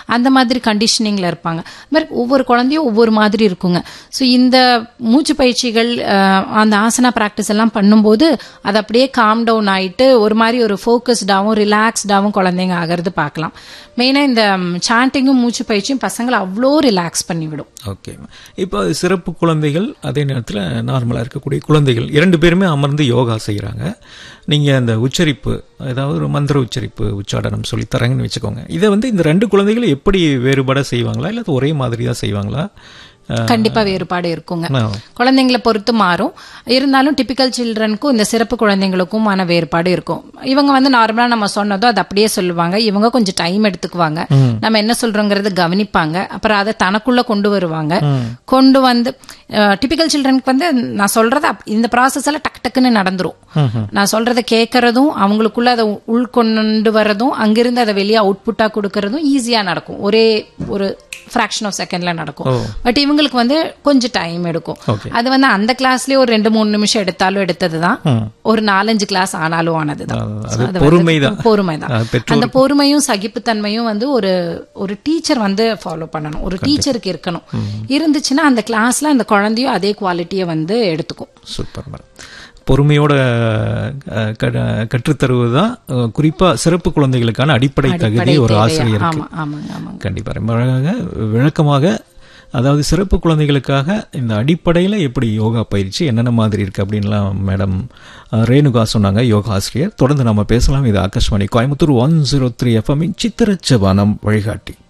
அந்த மாதிரி கண்டிஷனிங்ல இருப்பாங்க அது மாதிரி ஒவ்வொரு குழந்தையும் ஒவ்வொரு மாதிரி இருக்குங்க ஸோ இந்த மூச்சு பயிற்சிகள் அஹ், அந்த ஆசனா ப்ராக்டிஸ் எல்லாம் பண்ணும்போது அது அப்படியே காம் டவுன் ஆயிட்டு ஒரு மாதிரி ஒரு ஃபோக்கஸ்டாகவும் ரிலாக்ஸ்டாகவும் குழந்தைங்க ஆகிறது பார்க்கலாம் மெயினாக இந்த சாண்டிங்கும் மூச்சு பயிற்சியும் பசங்களை அவ்வளோ ரிலாக்ஸ் பண்ணிவிடும் ஓகே இப்போ சிறப்பு குழந்தைகள் அதே நேரத்தில் நார்மலாக இருக்கக்கூடிய குழந்தைகள் இரண்டு பேருமே அமர்ந்து யோகா செய்கிறாங்க நீங்கள் அந்த உச்சரிப்பு ஏதாவது ஒரு மந்திர உச்சரிப்பு உச்சாடனம் சொல்லி தரங்கன்னு வச்சுக்கோங்க இதை வந்து இந்த ரெண்டு குழந்தைகள் எப்படி வேறுபட செய்வாங்களா இல்லை ஒரே மாதிரி தான் செய்வாங்களா அஹ், கண்டிப்பா வேறுபாடு இருக்குங்க நான் குழந்தைங்களை பொறுத்து மாறும் இருந்தாலும் டிபிக்கல் சில்ட்ரனுக்கும் இந்த சிறப்பு குழந்தைங்களுக்குமான வேறுபாடு இருக்கும் இவங்க வந்து நார்மலா நம்ம சொன்னதோ அது அப்படியே சொல்லுவாங்க இவங்க கொஞ்சம் டைம் எடுத்துக்குவாங்க நம்ம என்ன சொல்றோங்கிறத கவனிப்பாங்க அப்புறம் அதை தனக்குள்ள கொண்டு வருவாங்க கொண்டு வந்து டிபிக்கல் சில்ட்ரனுக்கு வந்து நான் சொல்றத அப்- இந்த ப்ராசஸ் எல்லாம் டக்கு டக்குன்னு நடந்துரும் நான் சொல்றத கேட்கறதும் அவங்களுக்குள்ள அதை உள்கொண்டு வர்றதும் அங்கிருந்து அதை வெளியே அவுட்புட்டா கொடுக்கறதும் ஈஸியா நடக்கும் ஒரே ஒரு ஃபிராக்ஷன் ஆஃப் செகண்ட்ல நடக்கும் பட் இவங்களுக்கு வந்து கொஞ்சம் டைம் எடுக்கும் Okay. அது வந்து அந்த கிளாஸ்லயே ஒரு ரெண்டு மூணு நிமிஷம் எடுத்தாலும் எடுத்ததுதான் ஒரு நாலஞ்சு கிளாஸ் ஆனாலும் ஆனதுதான் அது- So அது அது வந்து பொறுமைதான். பொறுமைதான் அது பெற்றோர் அந்த பொறுமையும் சகிப்புத்தன்மையும் வந்து ஒரு ஒரு டீச்சர் வந்து ஃபாலோ பண்ணணும் ஒரு டீச்சருக்கு இருக்கணும் இருந்துச்சுன்னா அந்த கிளாஸ்ல அந்த குழந்தையும் அதே குவாலிட்டியை வந்து எடுத்துக்கும் சூப்பர் மேடம் பொறுமையோட அஹ், க- கற்றுத்தருவது தான் குறிப்பாக சிறப்பு குழந்தைகளுக்கான அடிப்படை தகுதி ஒரு தேவையா? ஆசிரியருக்கு ஆமா ஆமாங்க ஆமாங்க கண்டிப்பாக ரொம்ப அழகாக விளக்கமாக அதாவது சிறப்பு குழந்தைகளுக்காக இந்த அடிப்படையில் எப்படி யோகா பயிற்சி என்னென்ன மாதிரி இருக்குது அப்படின்லாம் மேடம் அஹ், ரேணுகா சொன்னாங்க யோகா ஆசிரியர் தொடர்ந்து நம்ம பேசலாம் இது Akashvani Coimbatore one zero three எஃப்எம்மின் சித்திரச்சபானம் வழிகாட்டி